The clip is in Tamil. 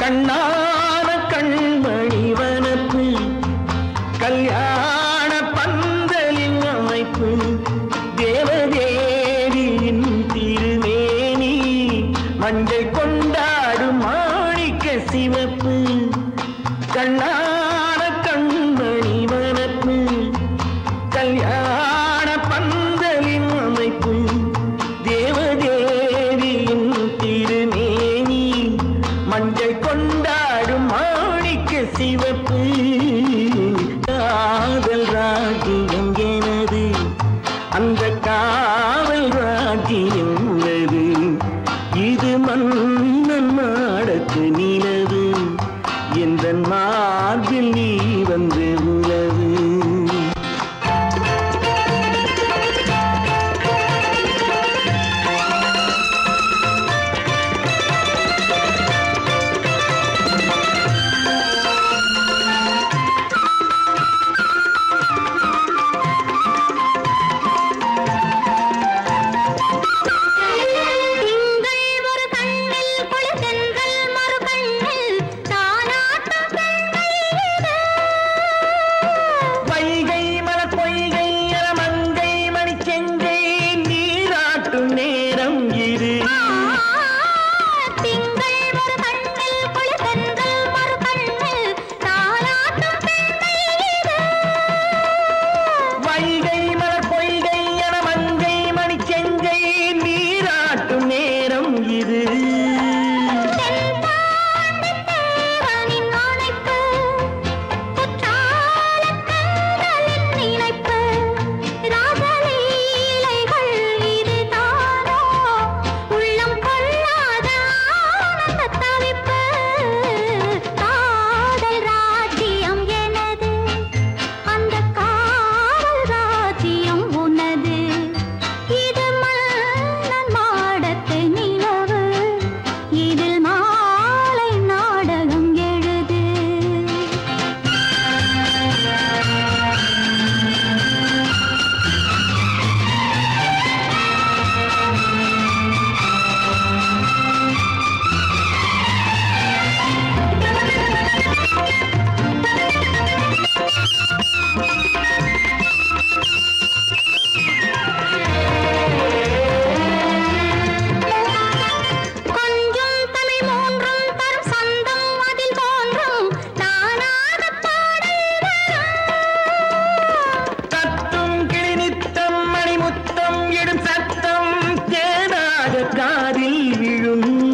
கண்ணான கண்மணி வனப்பு கல்யாண பந்தலின் அமைப்பு தேவதேவியின் திருமேனி மஞ்சள் கொண்டாடும் மாணிக்க சிவப்பு கண்ணான கண்மணி வனப்பு கல்யாண பந்தலின் அமைப்பு தேவதேவியின் திருமேனி மஞ்சள் கொண்டாடும் மாணிக்க சிவப்பு காதல் ராஜ்யம் எனது அந்த காவல் ராஜ்யம் உள்ளது இது மன்னன் மாடத்து நிலவு எந்த மார்பில் நீ வந்து உலவு திங்கள் ஒரு கண்ணில் குளிர்தென்றல் மறு கண்ணில் தானாட்டம் பெண்மையிட வைகை மலர் பொய்கை அலமங்கை மணிச்செங்கை நீராட்டும் நேரம் இது திங்கள் ஒரு கண்ணில் குளிர்தென்றல் மறு கண்ணில் தானாட்டம் பெண்மையிட வைகை மலர் பொய்கை அலமங்கை மணிச்செங்கை நீராட்டும் நேரம் இது தென்பாண்டித்தேவனின் அணைப்பு, குற்றாலக் கண்களின் நினைப்பு, ராசலீலைகள் இதுதானோ? உள்ளம் கொள்ளாத ஆனந்தத் தவிப்பு. காதல் ராஜ்யம் எனது, அந்தக் காவல் ராஜ்யம் உனது. இது மன்னன் மாடத்து நிலவு இதில் மாலை நாடகம் எழுது கொஞ்சம் தமிழ் மூன்றும் தரும் சந்தம் அதில் தோன்றும் தானாக பாடல் தத்தும் கிளிநித்தம் மணிமுத்தம் எடும் சத்தம் தேனாக காதில் விழும்